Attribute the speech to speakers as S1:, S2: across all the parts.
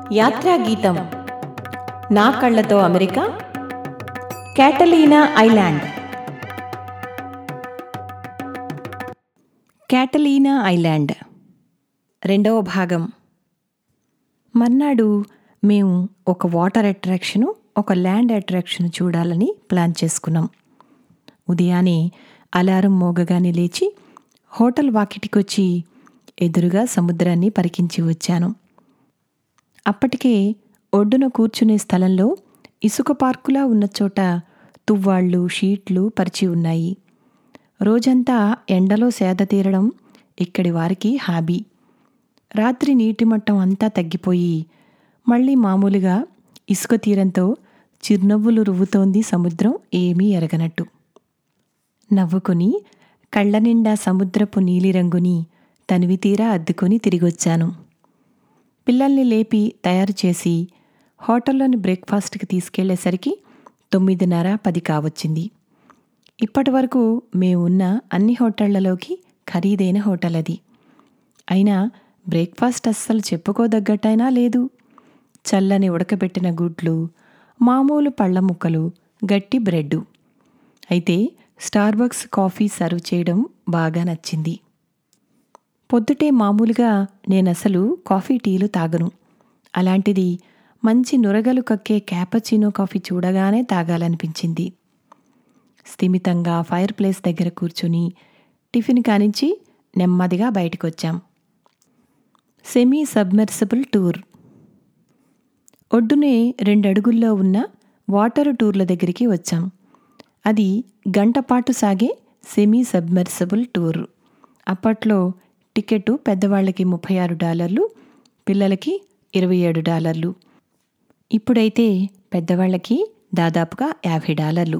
S1: యాత్రా గీతం నా కళ్ళతో America Catalina Island Catalina Island రెండవ భాగం మర్నాడు మేము ఒక వాటర్ అట్రాక్షను ఒక ల్యాండ్ అట్రాక్షన్ చూడాలని ప్లాన్ చేసుకున్నాం ఉదయాన్నే అలారం మోగగానే లేచి హోటల్ వాకిటికొచ్చి ఎదురుగా సముద్రాన్ని పరికించి వచ్చాను అప్పటికే ఒడ్డున కూర్చునే స్థలంలో ఇసుక పార్కులా ఉన్న చోట తువ్వాళ్ళు షీట్లు పరిచి ఉన్నాయి రోజంతా ఎండలో సేద తీరడం ఇక్కడి వారికి హాబీ రాత్రి నీటి మట్టం అంతా తగ్గిపోయి మళ్ళీ మామూలుగా ఇసుక తీరంతో చిరునవ్వులు రువ్వుతోంది సముద్రం ఏమీ ఎరగనట్టు నవ్వుకొని కళ్ళ నిండా సముద్రపు నీలిరంగుని తనివి తీరా అద్దుకొని తిరిగొచ్చాను పిల్లల్ని లేపి తయారు చేసి హోటల్లోని బ్రేక్ఫాస్ట్కి తీసుకెళ్లేసరికి తొమ్మిదిన్నర పది కావచ్చింది ఇప్పటి వరకు మేమున్న అన్ని హోటళ్లలోకి ఖరీదైన హోటల్ అది అయినా బ్రేక్ఫాస్ట్ అస్సలు చెప్పుకోదగ్గట్టయినా లేదు చల్లని ఉడకబెట్టిన గుడ్లు మామూలు పళ్ళ ముక్కలు గట్టి బ్రెడ్డు అయితే స్టార్బక్స్ కాఫీ సర్వ్ చేయడం బాగా నచ్చింది పొద్దుటే మామూలుగా నేనసలు కాఫీ టీలు తాగను అలాంటిది మంచి నురగలు కక్కే క్యాపచినో కాఫీ చూడగానే తాగాలనిపించింది స్థిమితంగా ఫైర్ ప్లేస్ దగ్గర కూర్చుని టిఫిన్ కానించి నెమ్మదిగా బయటకొచ్చాం సెమీ సబ్మెర్సిబుల్ టూర్ ఒడ్డునే రెండడుగుల్లో ఉన్న వాటర్ టూర్ల దగ్గరికి వచ్చాం అది గంటపాటు సాగే సెమీ సబ్మెర్సిబుల్ టూర్ అప్పట్లో టికెట్ పెద్దవాళ్ళకి ముప్పై ఆరు డాలర్లు పిల్లలకి ఇరవై ఏడు డాలర్లు ఇప్పుడైతే పెద్దవాళ్ళకి దాదాపుగా యాభై డాలర్లు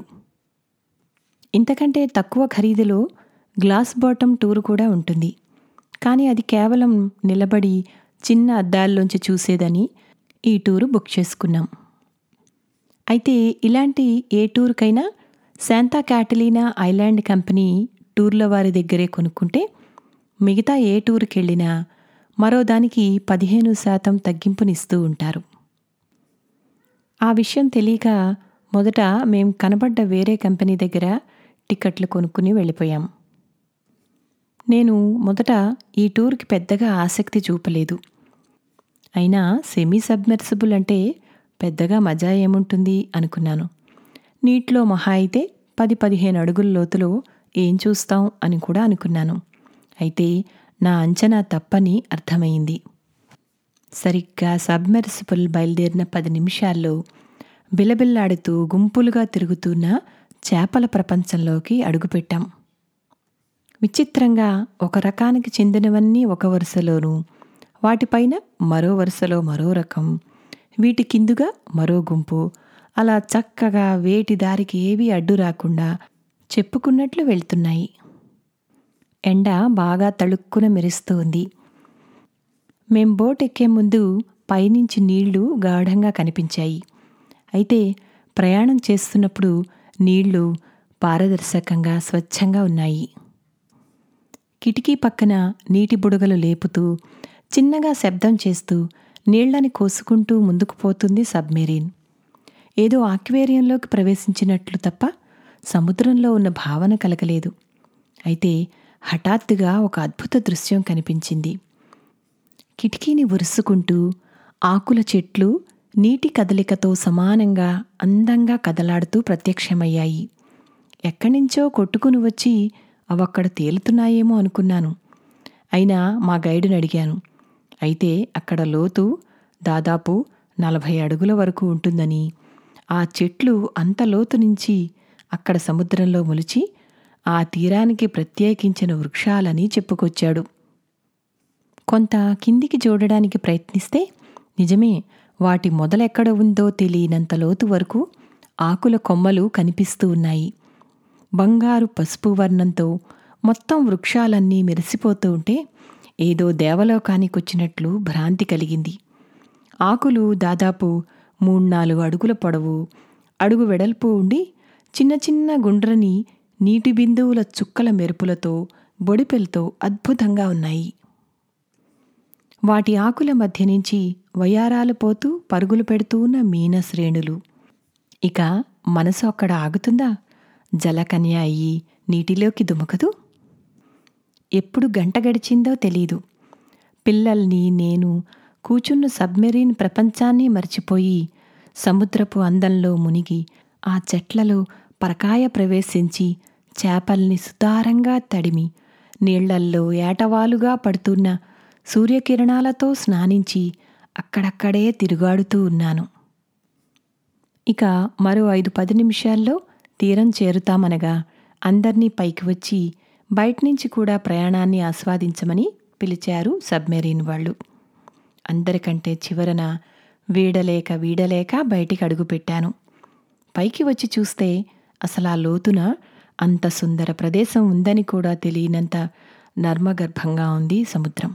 S1: ఇంతకంటే తక్కువ ఖరీదులో గ్లాస్ బాటమ్ టూర్ కూడా ఉంటుంది కానీ అది కేవలం నిలబడి చిన్న అద్దాల్లోంచి చూసేదని ఈ టూరు బుక్ చేసుకున్నాం అయితే ఇలాంటి ఏ టూర్కైనా శాంతా క్యాటలీనా ఐలాండ్ కంపెనీ టూర్ల వారి దగ్గరే కొనుక్కుంటే మిగతా ఏ టూర్కి వెళ్ళినా మరో దానికి పదిహేను శాతం తగ్గింపునిస్తూ ఉంటారు ఆ విషయం తెలియక మొదట మేం కనబడ్డ వేరే కంపెనీ దగ్గర టికెట్లు కొనుక్కుని వెళ్ళిపోయాం నేను మొదట ఈ టూర్కి పెద్దగా ఆసక్తి చూపలేదు అయినా సెమీ సబ్మెర్సిబుల్ అంటే పెద్దగా మజా ఏముంటుంది అనుకున్నాను నీటిలో మహా అయితే పది పదిహేను అడుగుల లోతులో ఏం చూస్తాం అని కూడా అనుకున్నాను అయితే నా అంచనా తప్పని అర్థమైంది సరిగ్గా సబ్మెర్సిబుల్ బయలుదేరిన పది నిమిషాల్లో బిలబిల్లాడుతూ గుంపులుగా తిరుగుతున్న చేపల ప్రపంచంలోకి అడుగుపెట్టాం విచిత్రంగా ఒక రకానికి చెందినవన్నీ ఒక వరుసలోనూ వాటిపైన మరో వరుసలో మరో రకం వీటి కిందుగా మరో గుంపు అలా చక్కగా వేటి దారికి ఏవీ అడ్డు రాకుండా చెప్పుకున్నట్లు వెళ్తున్నాయి ఎండ బాగా తళుక్కున మెరుస్తూ ఉంది మేం బోట్ ఎక్కే ముందు పైనుంచి నీళ్లు గాఢంగా కనిపించాయి అయితే ప్రయాణం చేస్తున్నప్పుడు నీళ్లు పారదర్శకంగా స్వచ్ఛంగా ఉన్నాయి కిటికీ పక్కన నీటి బుడగలు లేపుతూ చిన్నగా శబ్దం చేస్తూ నీళ్లని కోసుకుంటూ ముందుకు పోతుంది సబ్మెరీన్ ఏదో ఆక్వేరియంలోకి ప్రవేశించినట్లు తప్ప సముద్రంలో ఉన్న భావన కలగలేదు అయితే హఠాత్తుగా ఒక అద్భుత దృశ్యం కనిపించింది కిటికీని ఉరుసుకుంటూ ఆకుల చెట్లు నీటి కదలికతో సమానంగా అందంగా కదలాడుతూ ప్రత్యక్షమయ్యాయి ఎక్కడినుంచో కొట్టుకుని వచ్చి అవక్కడ తేలుతున్నాయేమో అనుకున్నాను అయినా మా గైడుని అడిగాను అయితే అక్కడ లోతు దాదాపు నలభై అడుగుల వరకు ఉంటుందని ఆ చెట్లు అంత లోతు నుంచి అక్కడ సముద్రంలో మొలిచి ఆ తీరానికి ప్రత్యేకించిన వృక్షాలని చెప్పుకొచ్చాడు కొంత కిందికి చూడడానికి ప్రయత్నిస్తే నిజమే వాటి మొదలెక్కడ ఉందో తెలియనంత లోతు వరకు ఆకుల కొమ్మలు కనిపిస్తూ ఉన్నాయి బంగారు పసుపు వర్ణంతో మొత్తం వృక్షాలన్నీ మెరిసిపోతూ ఉంటే ఏదో దేవలోకానికొచ్చినట్లు భ్రాంతి కలిగింది ఆకులు దాదాపు మూడు నాలుగు అడుగుల పొడవు అడుగు వెడల్పు ఉండి చిన్న చిన్న గుండ్రని నీటి బిందువుల చుక్కల మెరుపులతో బొడిపెలతో అద్భుతంగా ఉన్నాయి వాటి ఆకుల మధ్య నుంచి వయారాలు పోతూ పరుగులు పెడుతూ ఉన్న మీన శ్రేణులు ఇక మనసు అక్కడ ఆగుతుందా జలకన్య అయ్యి నీటిలోకి దుమకదు ఎప్పుడు గంట గడిచిందో తెలీదు పిల్లల్ని నేను కూచున్న సబ్మెరీన్ ప్రపంచాన్ని మర్చిపోయి సముద్రపు అందంలో మునిగి ఆ చెట్లలో పరకాయ ప్రవేశించి చేపల్ని సుతారంగా తడిమి నీళ్లల్లో ఏటవాలుగా పడుతున్న సూర్యకిరణాలతో స్నానించి అక్కడక్కడే తిరుగాడుతూ ఉన్నాను ఇక మరో ఐదు పది నిమిషాల్లో తీరం చేరుతామనగా అందర్నీ పైకి వచ్చి బయట నుంచి కూడా ప్రయాణాన్ని ఆస్వాదించమని పిలిచారు సబ్మెరీన్ వాళ్ళు అందరికంటే చివరన వీడలేక వీడలేక బయటికి అడుగుపెట్టాను పైకి వచ్చి చూస్తే అసలు ఆ లోతున అంత సుందర ప్రదేశం ఉందని కూడా తెలియనంత నర్మగర్భంగా ఉంది సముద్రం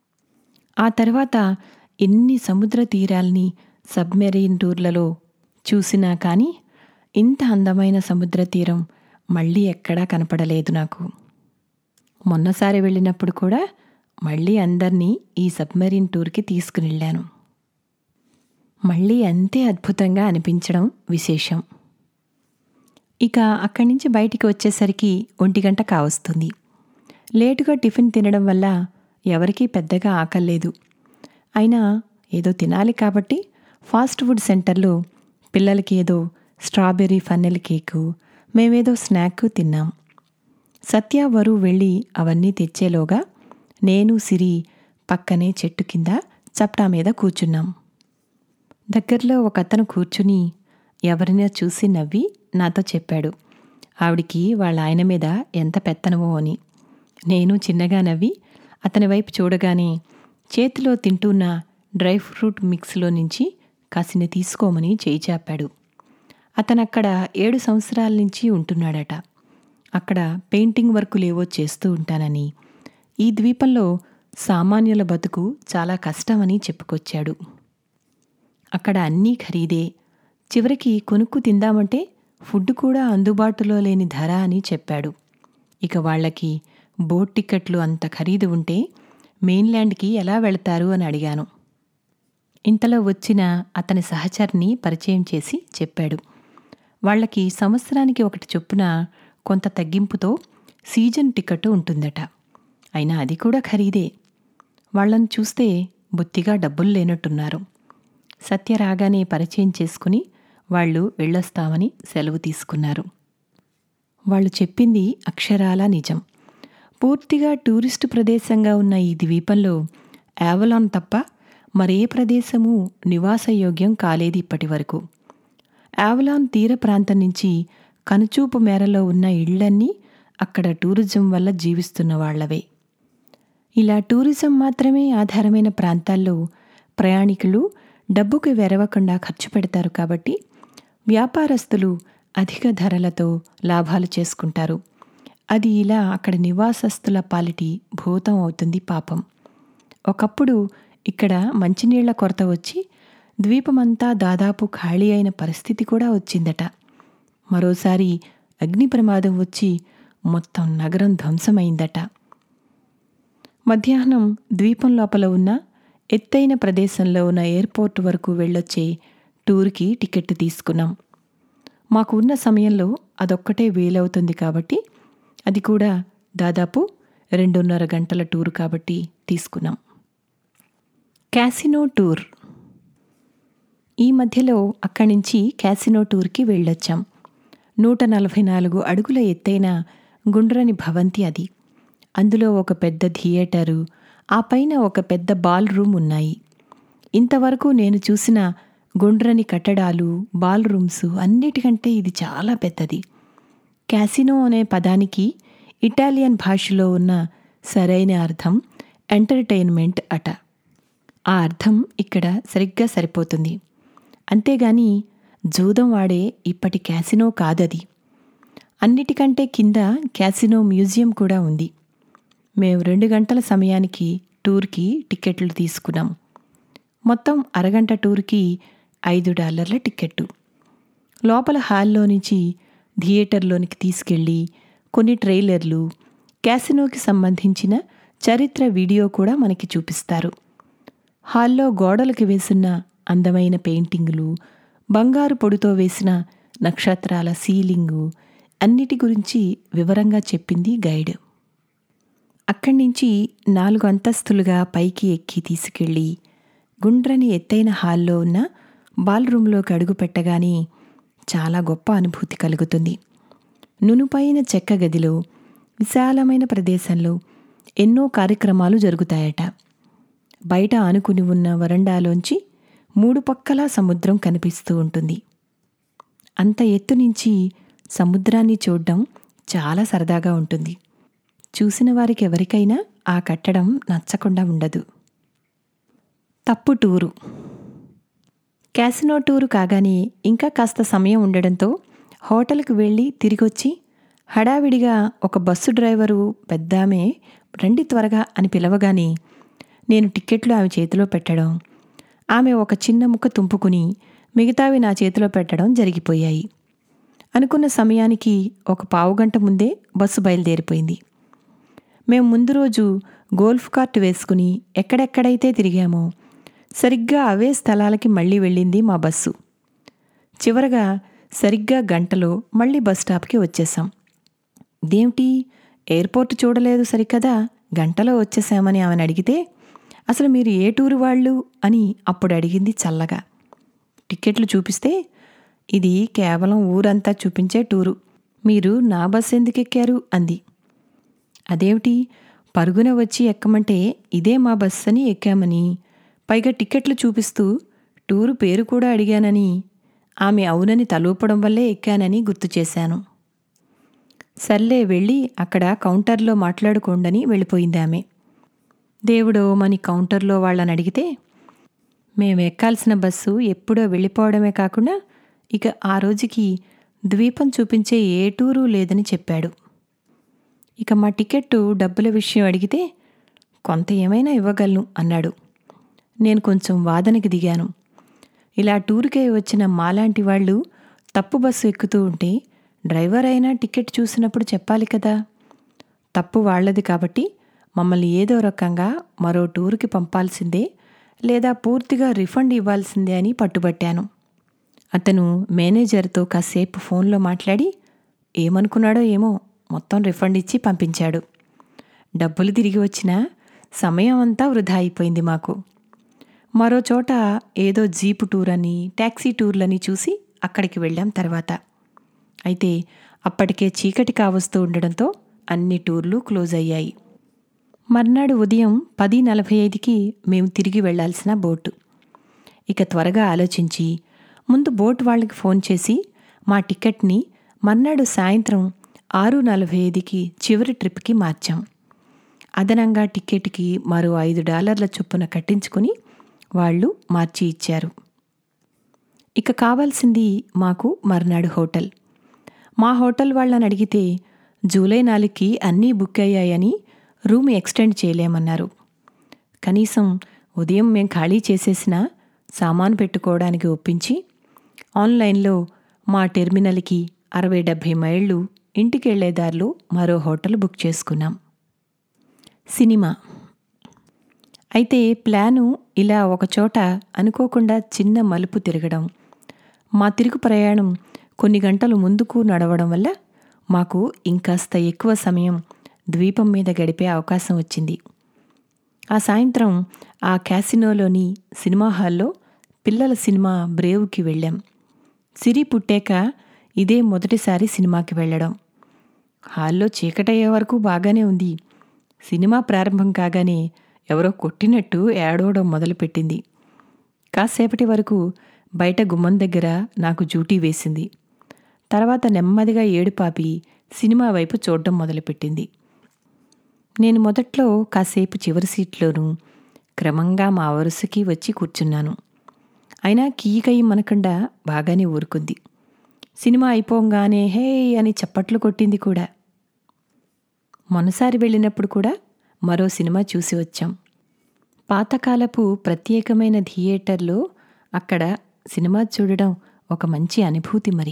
S1: ఆ తర్వాత ఎన్ని సముద్ర తీరాల్ని సబ్మెరీన్ టూర్లలో చూసినా కానీ ఇంత అందమైన సముద్ర తీరం మళ్ళీ ఎక్కడా కనపడలేదు నాకు మొన్నసారి వెళ్ళినప్పుడు కూడా మళ్ళీ అందరినీ ఈ సబ్మెరీన్ టూర్కి తీసుకుని వెళ్ళాను మళ్ళీ అంతే అద్భుతంగా అనిపించడం విశేషం ఇక అక్కడి నుంచి బయటికి వచ్చేసరికి ఒంటి గంట కావస్తుంది లేటుగా టిఫిన్ తినడం వల్ల ఎవరికీ పెద్దగా ఆకలేదు అయినా ఏదో తినాలి కాబట్టి ఫాస్ట్ ఫుడ్ సెంటర్లో పిల్లలకి ఏదో స్ట్రాబెర్రీ ఫన్నెల్ కేకు మేమేదో స్నాక్ తిన్నాం సత్య వరు వెళ్ళి అవన్నీ తెచ్చేలోగా నేను సిరి పక్కనే చెట్టు కింద చప్టా మీద కూర్చున్నాం దగ్గరలో ఒక అతను కూర్చుని ఎవరినో చూసి నవ్వి నాతో చెప్పాడు ఆవిడికి వాళ్ళ ఆయన మీద ఎంత పెత్తనమో అని నేను చిన్నగా నవ్వి అతని వైపు చూడగానే చేతిలో తింటున్న డ్రై ఫ్రూట్ మిక్స్లో నుంచి కాసిన తీసుకోమని చేయి చాపాడు అతను అక్కడ ఏడు సంవత్సరాల నుంచి ఉంటున్నాడట అక్కడ పెయింటింగ్ వర్కులేవో చేస్తూ ఉంటానని ఈ ద్వీపంలో సామాన్యుల బతుకు చాలా కష్టమని చెప్పుకొచ్చాడు అక్కడ అన్నీ ఖరీదే చివరికి కొనుక్కు తిందామంటే ఫుడ్ కూడా అందుబాటులో లేని ధర అని చెప్పాడు ఇక వాళ్ళకి బోట్ టికెట్లు అంత ఖరీదు ఉంటే మెయిన్ల్యాండ్కి ఎలా వెళతారు అని అడిగాను ఇంతలో వచ్చిన అతని సహచరిని పరిచయం చేసి చెప్పాడు వాళ్ళకి సంవత్సరానికి ఒకటి చొప్పున కొంత తగ్గింపుతో సీజన్ టికెట్ ఉంటుందట అయినా అది కూడా ఖరీదే వాళ్ళని చూస్తే బొత్తిగా డబ్బులు లేనట్టున్నారు సత్య రాగానే పరిచయం చేసుకుని వాళ్ళు వెళ్ళొస్తామని సెలవు తీసుకున్నారు వాళ్ళు చెప్పింది అక్షరాల నిజం పూర్తిగా టూరిస్టు ప్రదేశంగా ఉన్న ఈ ద్వీపంలో యావలాన్ తప్ప మరే ప్రదేశము నివాసయోగ్యం కాలేదు ఇప్పటి వరకు యావలాన్ తీర ప్రాంతం నుంచి కనుచూపు మేరలో ఉన్న ఇళ్లన్నీ అక్కడ టూరిజం వల్ల జీవిస్తున్న వాళ్లవే ఇలా టూరిజం మాత్రమే ఆధారమైన ప్రాంతాల్లో ప్రయాణికులు డబ్బుకి వెరవకుండా ఖర్చు పెడతారు కాబట్టి వ్యాపారస్తులు అధిక ధరలతో లాభాలు చేసుకుంటారు అది ఇలా అక్కడ నివాసస్తుల పాలిటి భూతం అవుతుంది పాపం ఒకప్పుడు ఇక్కడ మంచినీళ్ల కొరత వచ్చి ద్వీపమంతా దాదాపు ఖాళీ అయిన పరిస్థితి కూడా వచ్చిందట మరోసారి అగ్ని ప్రమాదం వచ్చి మొత్తం నగరం ధ్వంసమైందట మధ్యాహ్నం ద్వీపం లోపల ఉన్న ఎత్తైన ప్రదేశంలో ఉన్న ఎయిర్పోర్ట్ వరకు వెళ్ళొచ్చే టూర్కి టికెట్ తీసుకున్నాం మాకు ఉన్న సమయంలో అదొక్కటే వీలవుతుంది కాబట్టి అది కూడా దాదాపు రెండున్నర గంటల టూర్ కాబట్టి తీసుకున్నాం క్యాసినో టూర్ ఈ మధ్యలో అక్కడి నుంచి క్యాసినో టూర్కి వెళ్ళొచ్చాం నూట నలభై నాలుగు అడుగుల ఎత్తైన గుండ్రని భవంతి అది అందులో ఒక పెద్ద థియేటరు ఆ పైన ఒక పెద్ద బాల్ రూమ్ ఉన్నాయి ఇంతవరకు నేను చూసిన గుండ్రని కట్టడాలు బాల్ రూమ్స్ అన్నిటికంటే ఇది చాలా పెద్దది క్యాసినో అనే పదానికి ఇటాలియన్ భాషలో ఉన్న సరైన అర్థం ఎంటర్టైన్మెంట్ అట ఆ అర్థం ఇక్కడ సరిగ్గా సరిపోతుంది అంతేగాని జూదం వాడే ఇప్పటి క్యాసినో కాదది అన్నిటికంటే కింద క్యాసినో మ్యూజియం కూడా ఉంది మేము రెండు గంటల సమయానికి టూర్కి టికెట్లు తీసుకున్నాం మొత్తం అరగంట టూర్కి ఐదు డాలర్ల టికెట్టు లోపల హాల్లో నుంచి థియేటర్లోనికి తీసుకెళ్ళి కొన్ని ట్రైలర్లు క్యాసినోకి సంబంధించిన చరిత్ర వీడియో కూడా మనకి చూపిస్తారు హాల్లో గోడలకు వేసిన అందమైన పెయింటింగులు బంగారు పొడితో వేసిన నక్షత్రాల సీలింగు అన్నిటి గురించి వివరంగా చెప్పింది గైడ్ అక్కడి నుంచి నాలుగు అంతస్తులుగా పైకి ఎక్కి తీసుకెళ్ళి గుండ్రని ఎత్తైన హాల్లో ఉన్న బాల్రూంలోకి అడుగు పెట్టగానే చాలా గొప్ప అనుభూతి కలుగుతుంది నునుపైన చెక్క గదిలో విశాలమైన ప్రదేశంలో ఎన్నో కార్యక్రమాలు జరుగుతాయట బయట ఆనుకుని ఉన్న వరండాలోంచి మూడు పక్కల సముద్రం కనిపిస్తూ ఉంటుంది అంత ఎత్తు నుంచి సముద్రాన్ని చూడడం చాలా సరదాగా ఉంటుంది చూసిన వారికి ఎవరికైనా ఆ కట్టడం నచ్చకుండా ఉండదు తప్పు టూరు క్యాసినో టూరు కాగానే ఇంకా కాస్త సమయం ఉండడంతో హోటల్కి వెళ్ళి తిరిగొచ్చి హడావిడిగా ఒక బస్సు డ్రైవరు పెద్దామె రండి త్వరగా అని పిలవగానే నేను టిక్కెట్లు ఆమె చేతిలో పెట్టడం ఆమె ఒక చిన్న ముక్క తుంపుకుని మిగతావి నా చేతిలో పెట్టడం జరిగిపోయాయి అనుకున్న సమయానికి ఒక పావుగంట ముందే బస్సు బయలుదేరిపోయింది మేము ముందు రోజు గోల్ఫ్ కార్ట్ వేసుకుని ఎక్కడెక్కడైతే తిరిగామో సరిగ్గా అవే స్థలాలకి మళ్ళీ వెళ్ళింది మా బస్సు చివరగా సరిగ్గా గంటలో మళ్ళీ బస్ స్టాప్కి వచ్చేసాం దేమిటి ఎయిర్పోర్ట్ చూడలేదు సరికదా గంటలో వచ్చేసామని ఆమెను అడిగితే అసలు మీరు ఏ టూరు వాళ్ళు అని అప్పుడు అడిగింది చల్లగా టిక్కెట్లు చూపిస్తే ఇది కేవలం ఊరంతా చూపించే టూరు మీరు నా బస్ ఎందుకు ఎక్కారు అంది అదేమిటి పరుగున వచ్చి ఎక్కమంటే ఇదే మా బస్ అని ఎక్కామని పైగా టిక్కెట్లు చూపిస్తూ టూరు పేరు కూడా అడిగానని ఆమె అవునని తలూపడం వల్లే ఎక్కానని గుర్తు చేశాను సర్లే వెళ్ళి అక్కడ కౌంటర్లో మాట్లాడుకోండని వెళ్ళిపోయింది ఆమె దేవుడో మని కౌంటర్లో వాళ్ళని అడిగితే మేము ఎక్కాల్సిన బస్సు ఎప్పుడో వెళ్ళిపోవడమే కాకుండా ఇక ఆ రోజుకి ద్వీపం చూపించే ఏ టూరు లేదని చెప్పాడు ఇక మా టికెట్టు డబ్బుల విషయం అడిగితే కొంత ఏమైనా ఇవ్వగలను అన్నాడు నేను కొంచెం వాదనకి దిగాను ఇలా టూర్కే వచ్చిన మాలాంటి వాళ్ళు తప్పు బస్సు ఎక్కుతూ ఉంటే డ్రైవర్ అయినా టికెట్ చూసినప్పుడు చెప్పాలి కదా తప్పు వాళ్ళది కాబట్టి మమ్మల్ని ఏదో రకంగా మరో టూర్కి పంపాల్సిందే లేదా పూర్తిగా రిఫండ్ ఇవ్వాల్సిందే అని పట్టుబట్టాను అతను మేనేజర్తో కాసేపు ఫోన్లో మాట్లాడి ఏమనుకున్నాడో ఏమో మొత్తం రిఫండ్ ఇచ్చి పంపించాడు డబ్బులు తిరిగి వచ్చినా సమయం అంతా వృధా అయిపోయింది మాకు మరో చోట ఏదో జీపు టూర్ అని ట్యాక్సీ టూర్లని చూసి అక్కడికి వెళ్ళాం తర్వాత అయితే అప్పటికే చీకటి కావస్తూ ఉండడంతో అన్ని టూర్లు క్లోజ్ అయ్యాయి మర్నాడు ఉదయం పది నలభై ఐదుకి మేము తిరిగి వెళ్లాల్సిన బోటు ఇక త్వరగా ఆలోచించి ముందు బోట్ వాళ్ళకి ఫోన్ చేసి మా టికెట్ని మర్నాడు సాయంత్రం ఆరు నలభై ఐదుకి చివరి ట్రిప్కి మార్చాం అదనంగా టికెట్కి మరో ఐదు డాలర్ల చొప్పున కట్టించుకుని వాళ్ళు మార్చి ఇచ్చారు ఇక కావాల్సింది మాకు మర్నాడు హోటల్ మా హోటల్ వాళ్ళని అడిగితే జూలై నాలుగుకి అన్నీ బుక్ అయ్యాయని రూమ్ ఎక్స్టెండ్ చేయలేమన్నారు కనీసం ఉదయం మేం ఖాళీ చేసేసిన సామాను పెట్టుకోవడానికి ఒప్పించి ఆన్లైన్లో మా టెర్మినల్కి అరవై డెబ్భై మైళ్ళు ఇంటికి వెళ్లే దారిలో మరో హోటల్ బుక్ చేసుకున్నాం సినిమా అయితే ప్లాను ఇలా ఒకచోట అనుకోకుండా చిన్న మలుపు తిరగడం మా తిరుగు ప్రయాణం కొన్ని గంటలు ముందుకు నడవడం వల్ల మాకు ఇంకాస్త ఎక్కువ సమయం ద్వీపం మీద గడిపే అవకాశం వచ్చింది ఆ సాయంత్రం ఆ క్యాసినోలోని సినిమా హాల్లో పిల్లల సినిమా బ్రేవ్కి వెళ్ళాం సిరి పుట్టాక ఇదే మొదటిసారి సినిమాకి వెళ్ళడం హాల్లో చీకటయ్యే వరకు బాగానే ఉంది సినిమా ప్రారంభం కాగానే ఎవరో కొట్టినట్టు ఏడవడం మొదలుపెట్టింది కాసేపటి వరకు బయట గుమ్మం దగ్గర నాకు డ్యూటీ వేసింది తర్వాత నెమ్మదిగా ఏడుపాపి సినిమా వైపు చూడడం మొదలుపెట్టింది నేను మొదట్లో కాసేపు చివరి సీట్లోనూ క్రమంగా మా వరుసకి వచ్చి కూర్చున్నాను అయినా కీకయి మనకుండా బాగానే ఊరుకుంది సినిమా అయిపోగానే హే అని చప్పట్లు కొట్టింది కూడా మొనసారి వెళ్ళినప్పుడు కూడా మరో సినిమా చూసి వచ్చాం పాతకాలపు ప్రత్యేకమైన థియేటర్లో అక్కడ సినిమా చూడడం ఒక మంచి అనుభూతి మరి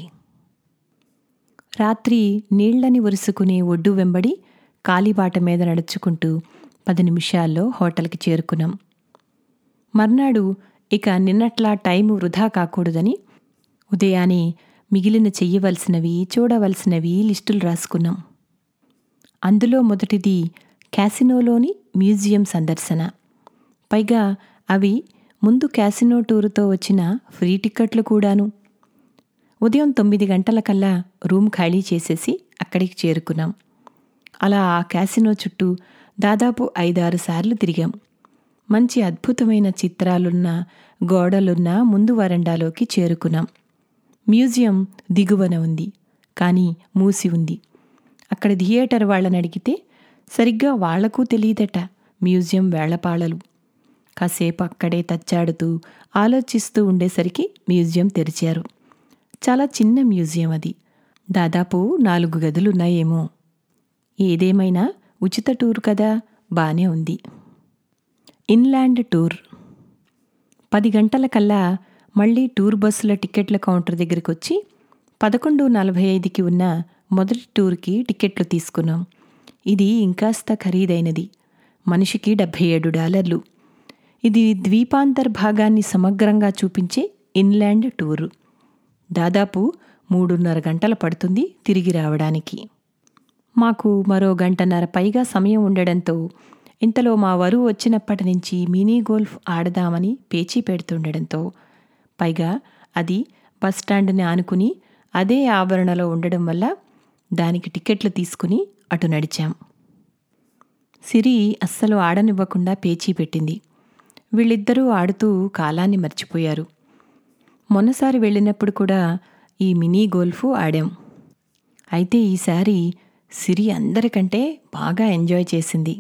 S1: రాత్రి నీళ్లని ఒరుసుకునే ఒడ్డు వెంబడి కాలిబాట మీద నడుచుకుంటూ పది నిమిషాల్లో హోటల్కి చేరుకున్నాం మర్నాడు ఇక నిన్నట్లా టైము వృధా కాకూడదని ఉదయాన్నే మిగిలిన చెయ్యవలసినవి చూడవలసినవి లిస్టులు రాసుకున్నాం అందులో మొదటిది క్యాసినోలోని మ్యూజియం సందర్శన పైగా అవి ముందు క్యాసినో టూరుతో వచ్చిన ఫ్రీ టిక్కెట్లు కూడాను ఉదయం తొమ్మిది గంటలకల్లా రూమ్ ఖాళీ చేసేసి అక్కడికి చేరుకున్నాం అలా ఆ క్యాసినో చుట్టూ దాదాపు ఐదారు సార్లు తిరిగాం మంచి అద్భుతమైన చిత్రాలున్న గోడలున్న ముందు వరండాలోకి చేరుకున్నాం మ్యూజియం దిగువన ఉంది కానీ మూసి ఉంది అక్కడ థియేటర్ వాళ్ళని అడిగితే సరిగ్గా వాళ్లకు తెలియదట మ్యూజియం వేళపాళలు కాసేపు అక్కడే తచ్చాడుతూ ఆలోచిస్తూ ఉండేసరికి మ్యూజియం తెరిచారు చాలా చిన్న మ్యూజియం అది దాదాపు నాలుగు గదులున్నాయేమో ఏదేమైనా ఉచిత టూర్ కదా బానే ఉంది ఇన్లాండ్ టూర్ పది గంటల కల్లా మళ్ళీ టూర్ బస్సుల టికెట్ల కౌంటర్ దగ్గరికి వచ్చి పదకొండు నలభై ఐదుకి ఉన్న మొదటి టూర్కి టికెట్లు తీసుకున్నాం ఇది ఇంకాస్త ఖరీదైనది మనిషికి డెబ్భై ఏడు డాలర్లు ఇది ద్వీపాంతర్భాగాన్ని సమగ్రంగా చూపించే ఇన్లాండ్ టూరు దాదాపు మూడున్నర గంటలు పడుతుంది తిరిగి రావడానికి మాకు మరో గంటన్నర పైగా సమయం ఉండడంతో ఇంతలో మా వరువు వచ్చినప్పటి నుంచి మినీ గోల్ఫ్ ఆడదామని పేచీ పెడుతుండడంతో పైగా అది బస్టాండ్ని ఆనుకుని అదే ఆవరణలో ఉండడం వల్ల దానికి టికెట్లు తీసుకుని అటు నడిచాం సిరి అస్సలు ఆడనివ్వకుండా పేచీ పెట్టింది వీళ్ళిద్దరూ ఆడుతూ కాలాన్ని మర్చిపోయారు మొన్నసారి వెళ్ళినప్పుడు కూడా ఈ మినీ గోల్ఫ్ ఆడాం అయితే ఈసారి సిరి అందరికంటే బాగా ఎంజాయ్ చేసింది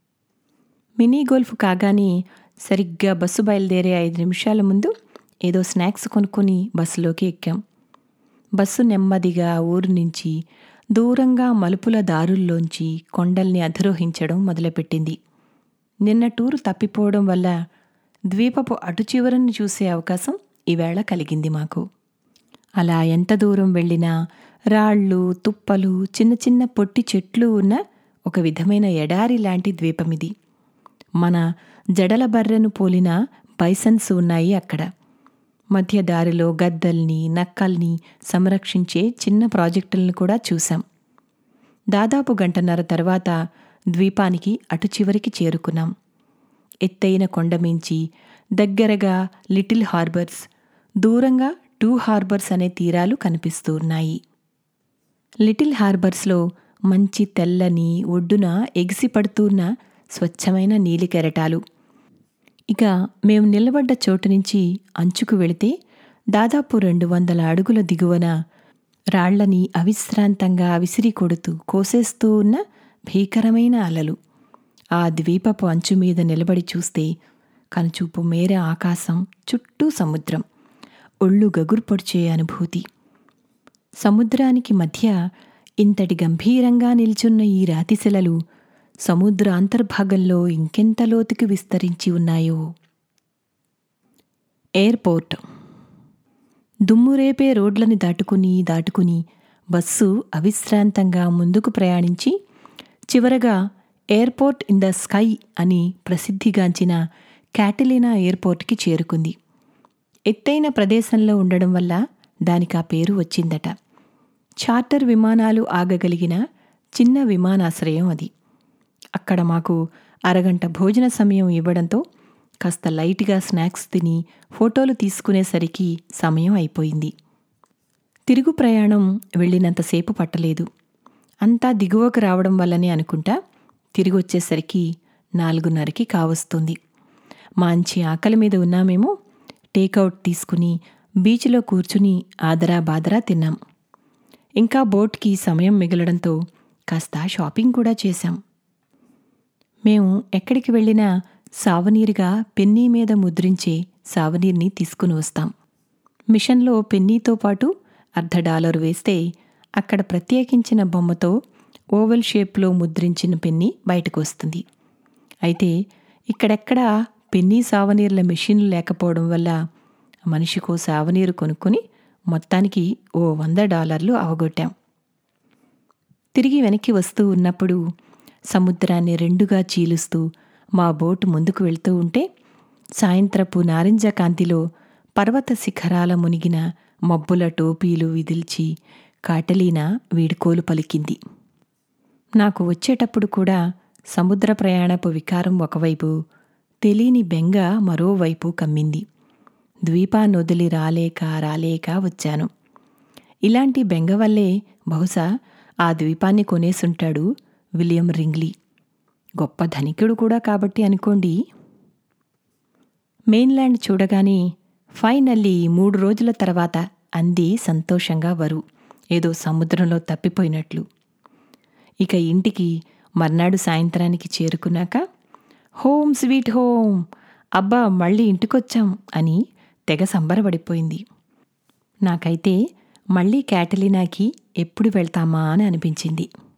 S1: మినీ గోల్ఫ్ కాగానే సరిగ్గా బస్సు బయలుదేరే ఐదు నిమిషాల ముందు ఏదో స్నాక్స్ కొనుక్కొని బస్సులోకి ఎక్కాం బస్సు నెమ్మదిగా ఊరు నుంచి దూరంగా మలుపుల దారుల్లోంచి కొండల్ని అధిరోహించడం మొదలుపెట్టింది నిన్న టూరు తప్పిపోవడం వల్ల ద్వీపపు అటు చివరని చూసే అవకాశం ఈవేళ కలిగింది మాకు అలా ఎంత దూరం వెళ్ళినా రాళ్ళు తుప్పలు చిన్న చిన్న పొట్టి చెట్లు ఉన్న ఒక విధమైన ఎడారి లాంటి ద్వీపమిది మన జడల బర్రెను పోలిన బైసన్స్ ఉన్నాయి అక్కడ మధ్య దారిలో గద్దల్ని నక్కల్ని సంరక్షించే చిన్న ప్రాజెక్టులను కూడా చూశాం దాదాపు గంటన్నర తర్వాత ద్వీపానికి అటు చివరికి చేరుకున్నాం ఎత్తైన కొండమించి దగ్గరగా లిటిల్ హార్బర్స్ దూరంగా టూ హార్బర్స్ అనే తీరాలు కనిపిస్తూ ఉన్నాయి లిటిల్ హార్బర్స్లో మంచి తెల్లని ఒడ్డున ఎగిసిపడుతున్న స్వచ్ఛమైన నీలి కెరటాలు ఇక మేము నిలబడ్డ చోటు నుంచి అంచుకు వెళితే దాదాపు రెండు వందల అడుగుల దిగువన రాళ్లని అవిశ్రాంతంగా విసిరి కొడుతూ కోసేస్తూ ఉన్న భీకరమైన అలలు ఆ ద్వీపపు అంచు మీద నిలబడి చూస్తే కనుచూపు మేర ఆకాశం చుట్టూ సముద్రం ఒళ్ళు గగుర్పొడిచే అనుభూతి సముద్రానికి మధ్య ఇంతటి గంభీరంగా నిల్చున్న ఈ రాతిశిలలు సముద్ర అంతర్భాగంలో ఇంకెంత లోతుకి విస్తరించి ఉన్నాయో ఎయిర్పోర్ట్ దుమ్మురేపే రోడ్లని దాటుకుని దాటుకుని బస్సు అవిశ్రాంతంగా ముందుకు ప్రయాణించి చివరగా ఎయిర్పోర్ట్ ఇన్ ద స్కై అని ప్రసిద్ధిగాంచిన క్యాటిలినా ఎయిర్పోర్ట్కి చేరుకుంది ఎత్తైన ప్రదేశంలో ఉండడం వల్ల దానికి ఆ పేరు వచ్చిందట చార్టర్ విమానాలు ఆగగలిగిన చిన్న విమానాశ్రయం అది అక్కడ మాకు అరగంట భోజన సమయం ఇవ్వడంతో కాస్త లైట్గా స్నాక్స్ తిని ఫోటోలు తీసుకునేసరికి సమయం అయిపోయింది తిరుగు ప్రయాణం వెళ్ళినంతసేపు పట్టలేదు అంతా దిగువకు రావడం వల్లనే అనుకుంటా తిరిగి వచ్చేసరికి నాలుగున్నరకి కావస్తుంది మంచి ఆకలి మీద ఉన్నామేమో టేకౌట్ తీసుకుని బీచ్లో కూర్చుని ఆదరా బాదరా తిన్నాం ఇంకా బోట్కి సమయం మిగలడంతో కాస్త షాపింగ్ కూడా చేశాం మేము ఎక్కడికి వెళ్ళినా సావనీరుగా పెన్నీ మీద ముద్రించే సావనీర్ని తీసుకుని వస్తాం మిషన్లో పెన్నీతో పాటు అర్ధ డాలర్ వేస్తే అక్కడ ప్రత్యేకించిన బొమ్మతో ఓవెల్ షేప్లో ముద్రించిన పెన్నీ బయటకు వస్తుంది అయితే ఇక్కడెక్కడ పెన్నీ సావనీర్ల మెషిన్లు లేకపోవడం వల్ల మనిషికో సావనీరు కొనుక్కొని మొత్తానికి ఓ వంద డాలర్లు అవగొట్టాం తిరిగి వెనక్కి వస్తూ ఉన్నప్పుడు సముద్రాన్ని రెండుగా చీలుస్తూ మా బోటు ముందుకు వెళ్తూ ఉంటే సాయంత్రపు నారింజ కాంతిలో పర్వత శిఖరాల మునిగిన మబ్బుల టోపీలు విదిల్చి కాటలీనా వీడుకోలు పలికింది నాకు వచ్చేటప్పుడు కూడా సముద్ర ప్రయాణపు వికారం ఒకవైపు తెలియని బెంగ మరోవైపు కమ్మింది ద్వీపాన్నొదిలి రాలేక రాలేక వచ్చాను ఇలాంటి బెంగ వల్లే బహుశా ఆ ద్వీపాన్ని కొనేసుంటాడు విలియం రింగ్లీ గొప్ప ధనికుడు కూడా కాబట్టి అనుకోండి మెయిన్లాండ్ చూడగానే ఫైనల్లీ మూడు రోజుల తర్వాత అంది సంతోషంగా వరు ఏదో సముద్రంలో తప్పిపోయినట్లు ఇక ఇంటికి మర్నాడు సాయంత్రానికి చేరుకున్నాక హోమ్ స్వీట్ హోమ్ అబ్బా మళ్ళీ ఇంటికొచ్చాం అని తెగ సంబరపడిపోయింది నాకైతే మళ్ళీ క్యాటలీనాకి ఎప్పుడు వెళ్తామా అని అనిపించింది